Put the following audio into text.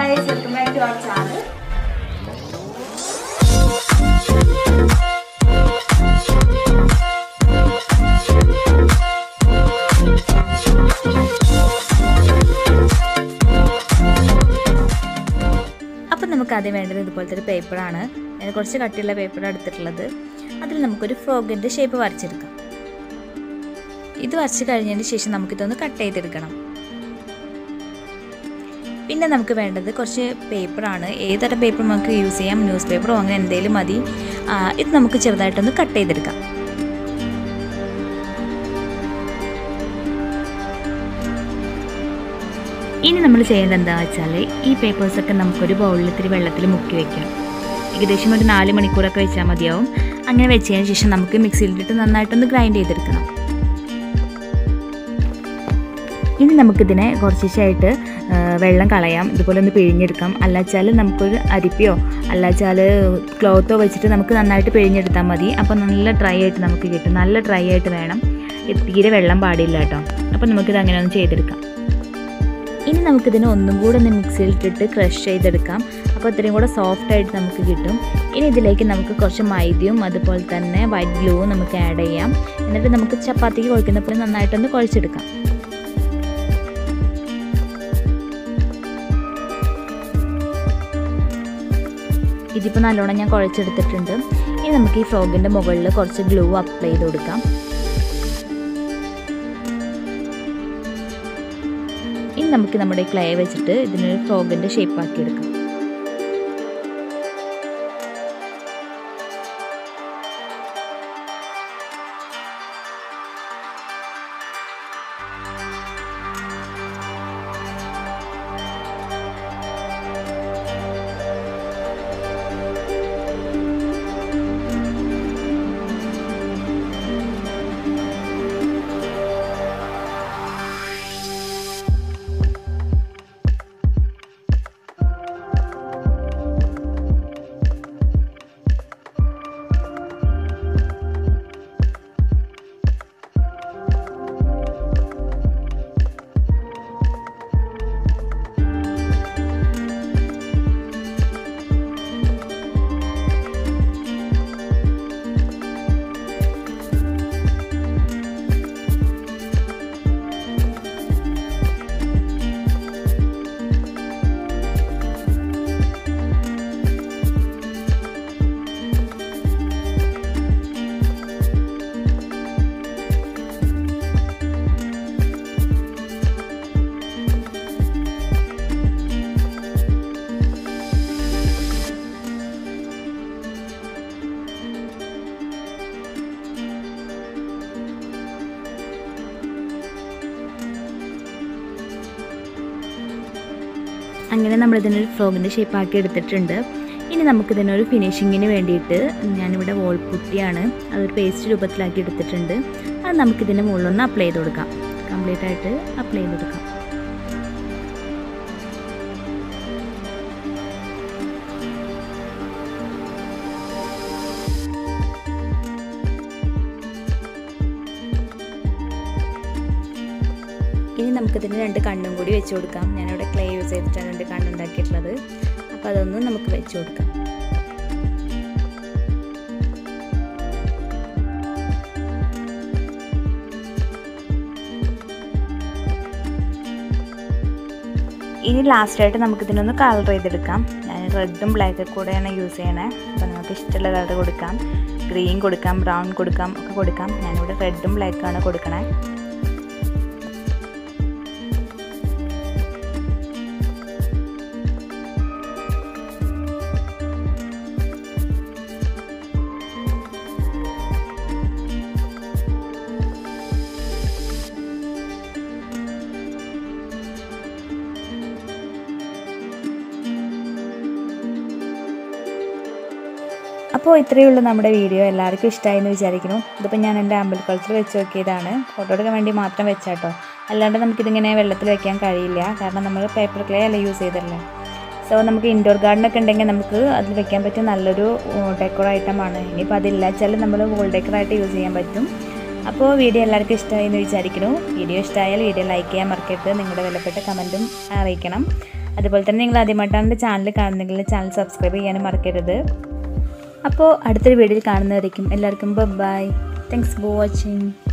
guys welcome back to our channel അപ്പം നമുക്ക് ആദ്യം വേണ്ടത് ഇതുപോലത്തെ ഒരു പേപ്പറാണ് ഞാൻ കുറച്ച് കട്ടിയുള്ള പേപ്പർ എടുത്തിട്ടുള്ളത് അതിൽ നമുക്കൊരു ഫ്രോഗിൻ്റെ ഷേപ്പ് വരച്ചെടുക്കാം ഇത് വരച്ച് കഴിഞ്ഞതിന് ശേഷം നമുക്കിതൊന്ന് കട്ട് ചെയ്തെടുക്കണം പിന്നെ നമുക്ക് വേണ്ടത് കുറച്ച് പേപ്പറാണ് ഏതരം പേപ്പർ നമുക്ക് യൂസ് ചെയ്യാം ന്യൂസ് പേപ്പറോ അങ്ങനെ എന്തെങ്കിലും മതി ആ, ഇത് നമുക്ക് ചെറുതായിട്ടൊന്ന് കട്ട് ചെയ്തെടുക്കാം ഇനി നമ്മൾ ചെയ്യേണ്ടത് എന്താണെന്ന് വെച്ചാൽ ഈ പേപ്പേഴ്സൊക്കെ നമുക്കൊരു ബൗളിൽ ഇത്തിരി വെള്ളത്തിൽ മുക്കി വെക്കാം ഏകദേശം ഒരു നാല് മണിക്കൂറൊക്കെ വെച്ചാൽ മതിയാവും അങ്ങനെ വെച്ചതിന് ശേഷം നമുക്ക് മിക്സിയിലിട്ട് നന്നായിട്ടൊന്ന് ഗ്രൈൻഡ് ചെയ്തെടുക്കണം ഇനി നമുക്കിതിനെ കുറച്ചായിട്ട് വെള്ളം കളയാം ഇതുപോലെ ഒന്ന് പിഴിഞ്ഞെടുക്കാം അല്ലാച്ചാൽ നമുക്കൊരു അരിപ്പയോ അല്ലാച്ചാൽ ക്ലോത്തോ വെച്ചിട്ട് നമുക്ക് നന്നായിട്ട് പിഴിഞ്ഞെടുത്താൽ മതി അപ്പോൾ നല്ല ഡ്രൈ ആയിട്ട് നമുക്ക് കിട്ടും നല്ല ഡ്രൈ ആയിട്ട് വേണം ഇത് തീരെ വെള്ളം പാടില്ല കേട്ടോ അപ്പോൾ നമുക്കിത് അങ്ങനെ ഒന്ന് ചെയ്തെടുക്കാം ഇനി നമുക്കിതിനെ ഒന്നും കൂടെ ഒന്ന് മിക്സിയിലിട്ടിട്ട് ക്രഷ് ചെയ്തെടുക്കാം അപ്പോൾ ഇത്രയും കൂടെ സോഫ്റ്റ് ആയിട്ട് നമുക്ക് കിട്ടും ഇനി ഇതിലേക്ക് നമുക്ക് കുറച്ച് മൈദയും അതുപോലെ തന്നെ വൈറ്റ് ഗ്ലൂവും നമുക്ക് ആഡ് ചെയ്യാം എന്നിട്ട് നമുക്ക് ചപ്പാത്തിക്ക് കുഴക്കുന്ന പോലെ നന്നായിട്ടൊന്ന് കുഴച്ചെടുക്കാം ഇതിപ്പോൾ നല്ലോണം ഞാൻ കുഴച്ചെടുത്തിട്ടുണ്ട് ഇനി നമുക്ക് ഈ ഫ്രോഗിൻ്റെ മുകളിൽ കുറച്ച് ഗ്ലൂ അപ്ലൈ ചെയ്ത് കൊടുക്കാം ഇനി നമുക്ക് നമ്മുടെ ക്ലേ വെച്ചിട്ട് ഇതിനൊരു ഫ്രോഗിൻ്റെ ഷേപ്പ് ആക്കി എടുക്കാം അങ്ങനെ നമ്മൾ ഇതിനൊരു ഫ്രോഗിൻ്റെ ഷേപ്പ് ആക്കി എടുത്തിട്ടുണ്ട് ഇനി നമുക്കിതിനൊരു ഫിനിഷിങ്ങിന് വേണ്ടിയിട്ട് ഞാനിവിടെ വോൾ പുട്ടിയാണ് അതൊരു പേസ്റ്റ് രൂപത്തിലാക്കി എടുത്തിട്ടുണ്ട് അത് നമുക്കിതിൻ്റെ മുകളിലൊന്ന് അപ്ലൈ ചെയ്ത് കൊടുക്കാം കംപ്ലീറ്റ് ആയിട്ട് അപ്ലൈ ചെയ്ത് കൊടുക്കാം ഇനി നമുക്കിതിന് രണ്ട് കണ്ണും കൂടി വെച്ച് കൊടുക്കാം ഞാനിവിടെ ക്ലേ യൂസ് ചെയ്തിട്ടാണ് രണ്ട് കണ്ണുണ്ടാക്കിയിട്ടുള്ളത് അപ്പോൾ അതൊന്ന് നമുക്ക് വെച്ച് കൊടുക്കാം ഇനി ലാസ്റ്റായിട്ട് നമുക്കിതിനൊന്ന് കളർ ചെയ്തെടുക്കാം ഞാൻ റെഡും ബ്ലാക്കും കൂടെയാണ് യൂസ് ചെയ്യണേ അപ്പോൾ നിങ്ങൾക്ക് ഇഷ്ടമുള്ള കളർ കൊടുക്കാം ഗ്രീൻ കൊടുക്കാം ബ്രൗൺ കൊടുക്കാം ഒക്കെ കൊടുക്കാം ഞാനിവിടെ റെഡും ബ്ലാക്കാണ് കൊടുക്കണേ അപ്പോൾ ഇത്രയേ ഉള്ളൂ നമ്മുടെ വീഡിയോ എല്ലാവർക്കും ഇഷ്ടമായി എന്ന് വിചാരിക്കുന്നു ഇതിപ്പോൾ ഞാൻ എൻ്റെ അമ്പലക്കുളത്തിൽ വെച്ച് നോക്കിയതാണ് ഫോട്ടോ എടുക്കാൻ വേണ്ടി മാത്രം വെച്ചാട്ടോ അല്ലാണ്ട് നമുക്കിതിങ്ങനെ വെള്ളത്തിൽ വെക്കാൻ കഴിയില്ല കാരണം നമ്മൾ പേപ്പർ ക്ലേ അല്ല യൂസ് ചെയ്തല്ലേ സോ നമുക്ക് ഇൻഡോർ ഗാർഡൻ ഒക്കെ ഉണ്ടെങ്കിൽ നമുക്ക് അതിൽ വെക്കാൻ പറ്റിയ നല്ലൊരു ഡെക്കോർ ഐറ്റമാണ് ഇനിയിപ്പോൾ അതില്ല വെച്ചാൽ നമ്മൾ വോൾ ഡെക്കറായിട്ട് യൂസ് ചെയ്യാൻ പറ്റും അപ്പോൾ വീഡിയോ എല്ലാവർക്കും ഇഷ്ടമായി എന്ന് വിചാരിക്കുന്നു വീഡിയോ ഇഷ്ടമായാൽ വീഡിയോ ലൈക്ക് ചെയ്യാൻ മറക്കരുത് നിങ്ങളുടെ വിലപ്പെട്ട കമൻറ്റും അറിയിക്കണം അതുപോലെ തന്നെ നിങ്ങൾ ആദ്യമായിട്ടാണ് എൻ്റെ ചാനൽ കാണുന്നെങ്കിൽ ചാനൽ സബ്സ്ക്രൈബ് ചെയ്യാനും മറക്കരുത് അപ്പോൾ അടുത്തൊരു വീഡിയോയിൽ കാണുന്നതായിരിക്കും എല്ലാവർക്കും ബൈ താങ്ക്സ് ഫോർ വാച്ചിങ്